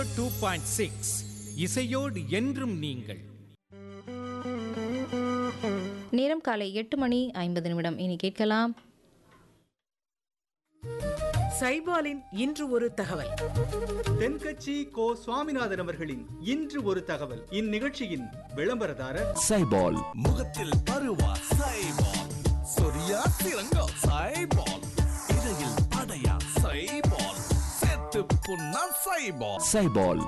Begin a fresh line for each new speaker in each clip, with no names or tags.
two point six இசையோடு என்றும் நீங்கள்
நேரம் காலை எட்டு மணி ஐம்பது நிமிடம் இனி கேட்கலாம்
சைபாலின் இன்று ஒரு தகவல்
தென்கட்சி கோ சுவாமிநாதன் அவர்களின் இன்று ஒரு தகவல் இந்நிகழ்ச்சியின் விளம்பரதாரர்
சைபால்
முகத்தில் பருவா சைபால் சொரியா சிறங்கா சைபால் இடையில் அடையா சைபால் செத்து புண்ணா சைபால்
சைபால்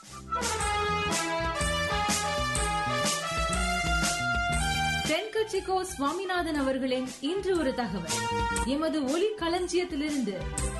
தென்கட்சிக்கோ சுவாமிநாதன் அவர்களின் இன்று ஒரு தகவல் எமது ஒலி களஞ்சியத்திலிருந்து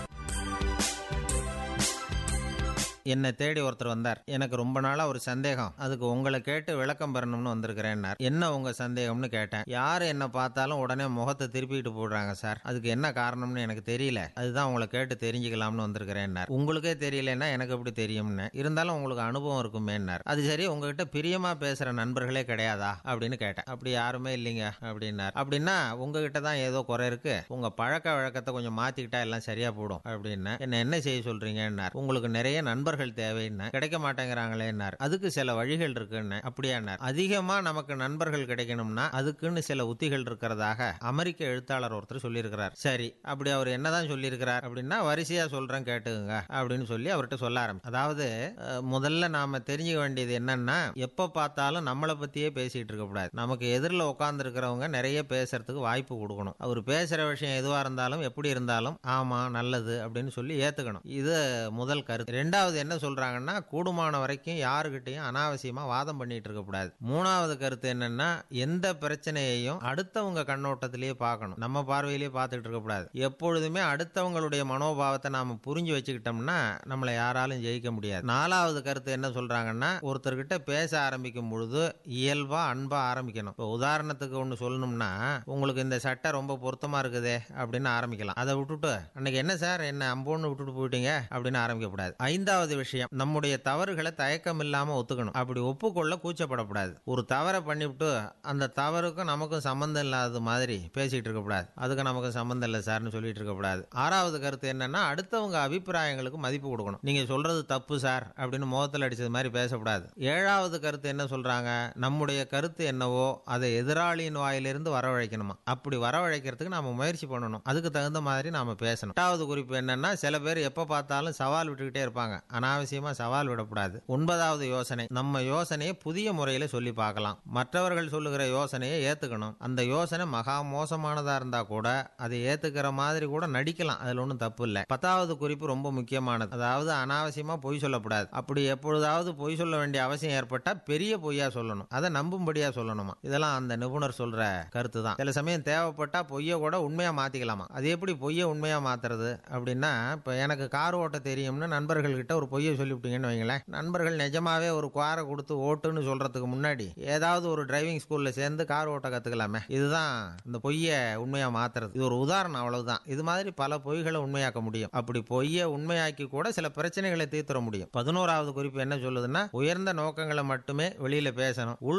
என்னை தேடி ஒருத்தர் வந்தார் எனக்கு ரொம்ப நாளா ஒரு சந்தேகம் அதுக்கு உங்களை கேட்டு விளக்கம் பெறணும்னு வந்திருக்கிறேன்னார் என்ன உங்க சந்தேகம்னு கேட்டேன் யார் என்ன பார்த்தாலும் உடனே முகத்தை திருப்பிட்டு போடுறாங்க சார் அதுக்கு என்ன காரணம்னு எனக்கு தெரியல அதுதான் உங்களை கேட்டு தெரிஞ்சுக்கலாம்னு வந்திருக்கிறேன்னார் உங்களுக்கே தெரியலன்னா எனக்கு எப்படி தெரியும்னு இருந்தாலும் உங்களுக்கு அனுபவம் இருக்குமேன்னார் அது சரி உங்ககிட்ட பிரியமா பேசுற நண்பர்களே கிடையாதா அப்படின்னு கேட்டேன் அப்படி யாருமே இல்லைங்க அப்படின்னார் அப்படின்னா உங்ககிட்ட தான் ஏதோ குறை இருக்கு உங்க பழக்க வழக்கத்தை கொஞ்சம் மாத்திக்கிட்டா எல்லாம் சரியா போடும் அப்படின்னு என்ன என்ன செய்ய சொல்றீங்கன்னார் உங்களுக்கு நிறைய நண்பர்கள் தேவைன்னு கிடைக்க மாட்டேங்கிறாங்களேன்னார் அதுக்கு சில வழிகள் இருக்குன்னு அப்படியானார் அதிகமா நமக்கு நண்பர்கள் கிடைக்கணும்னா அதுக்குன்னு சில உத்திகள் இருக்கிறதாக அமெரிக்க எழுத்தாளர் ஒருத்தர் சொல்லியிருக்கிறார் சரி அப்படி அவர் என்னதான் சொல்லியிருக்கிறார் அப்படின்னா வரிசையா சொல்றேன் கேட்டுங்க அப்படின்னு சொல்லி அவர்கிட்ட சொல்ல ஆரம்பி அதாவது அஹ், முதல்ல நாம தெரிஞ்சுக்க வேண்டியது என்னன்னா எப்ப பார்த்தாலும் நம்மளை பத்தியே பேசிட்டு இருக்க கூடாது நமக்கு எதிரில் உட்கார்ந்து இருக்கிறவங்க நிறைய பேசுறதுக்கு வாய்ப்பு கொடுக்கணும் அவர் பேசுற விஷயம் எதுவா இருந்தாலும் எப்படி இருந்தாலும் ஆமா நல்லது அப்படின்னு சொல்லி ஏத்துக்கணும் இது முதல் கருத்து ரெண்டாவது என்ன சொல்றாங்கன்னா கூடுமான வரைக்கும் யாருக்கிட்டையும் அனாவசியமா வாதம் பண்ணிட்டு இருக்க கூடாது மூணாவது கருத்து என்னன்னா எந்த பிரச்சனையையும் அடுத்தவங்க கண்ணோட்டத்திலேயே பார்க்கணும் நம்ம பார்வையிலேயே பார்த்துட்டு இருக்க கூடாது எப்பொழுதுமே அடுத்தவங்களுடைய மனோபாவத்தை நாம புரிஞ்சு வச்சுக்கிட்டோம்னா நம்மளை யாராலும் ஜெயிக்க முடியாது நாலாவது கருத்து என்ன சொல்றாங்கன்னா ஒருத்தர்கிட்ட பேச ஆரம்பிக்கும் பொழுது இயல்பா அன்பா ஆரம்பிக்கணும் இப்போ உதாரணத்துக்கு ஒன்று சொல்லணும்னா உங்களுக்கு இந்த சட்டை ரொம்ப பொருத்தமா இருக்குதே அப்படின்னு ஆரம்பிக்கலாம் அதை விட்டுட்டு அன்னைக்கு என்ன சார் என்ன அம்போன்னு விட்டுட்டு போயிட்டீங்க அப்படின்னு ஆரம்பிக்க கூடாது ஐந்தாவது விஷயம் நம்முடைய தவறுகளை தயக்கம் இல்லாம ஒத்துக்கணும் அப்படி ஒப்புக்கொள்ள கூச்சப்படக்கூடாது ஒரு தவறை பண்ணிவிட்டு அந்த தவறுக்கும் நமக்கும் சம்மந்தம் இல்லாத மாதிரி பேசிட்டு இருக்கக்கூடாது அதுக்கு நமக்கு சம்மந்தம் இல்லை சார்னு சொல்லிட்டு இருக்கக்கூடாது ஆறாவது கருத்து என்னன்னா அடுத்தவங்க அபிப்பிராயங்களுக்கு மதிப்பு கொடுக்கணும் நீங்க சொல்றது தப்பு சார் அப்படின்னு முகத்தில் அடிச்சது மாதிரி பேசக்கூடாது ஏழாவது கருத்து என்ன சொல்றாங்க நம்முடைய கருத்து என்னவோ அதை எதிராளியின் வாயிலிருந்து வரவழைக்கணுமா அப்படி வரவழைக்கிறதுக்கு நாம முயற்சி பண்ணணும் அதுக்கு தகுந்த மாதிரி நாம பேசணும் எட்டாவது குறிப்பு என்னன்னா சில பேர் எப்ப பார்த்தாலும் சவால் விட்டுக்கிட்டே இருப்பாங்க அனாவசியமா சவால் விடக்கூடாது ஒன்பதாவது யோசனை நம்ம யோசனையை புதிய முறையில சொல்லி பார்க்கலாம் மற்றவர்கள் சொல்லுகிற யோசனையை ஏத்துக்கணும் அந்த யோசனை மகா மோசமானதா இருந்தா கூட அதை ஏத்துக்கிற மாதிரி கூட நடிக்கலாம் அதுல ஒன்றும் தப்பு இல்லை பத்தாவது குறிப்பு ரொம்ப முக்கியமானது அதாவது அனாவசியமா பொய் சொல்லக்கூடாது அப்படி எப்பொழுதாவது பொய் சொல்ல வேண்டிய அவசியம் ஏற்பட்டா பெரிய பொய்யா சொல்லணும் அதை நம்பும்படியா சொல்லணுமா இதெல்லாம் அந்த நிபுணர் சொல்ற கருத்து தான் சில சமயம் தேவைப்பட்டா பொய்யை கூட உண்மையா மாத்திக்கலாமா அது எப்படி பொய்யை உண்மையா மாத்துறது அப்படின்னா இப்ப எனக்கு கார் ஓட்ட தெரியும்னு நண்பர்கள் கிட்ட ஒரு பொய்யை சொல்லிவிட்டீங்கன்னு வைங்களேன் நண்பர்கள் நிஜமாவே ஒரு காரை கொடுத்து ஓட்டுன்னு சொல்றதுக்கு முன்னாடி ஏதாவது ஒரு டிரைவிங் ஸ்கூல்ல சேர்ந்து கார் ஓட்ட கத்துக்கலாமே இதுதான் இந்த பொய்யை உண்மையா மாத்துறது இது ஒரு உதாரணம் அவ்வளவுதான் இது மாதிரி பல பொய்களை உண்மையாக்க முடியும் அப்படி பொய்யை உண்மையாக்கி கூட சில பிரச்சனைகளை தீர்த்துற முடியும் பதினோராவது குறிப்பு என்ன சொல்லுதுன்னா உயர்ந்த நோக்கங்களை மட்டுமே வெளியில பேசணும் உள்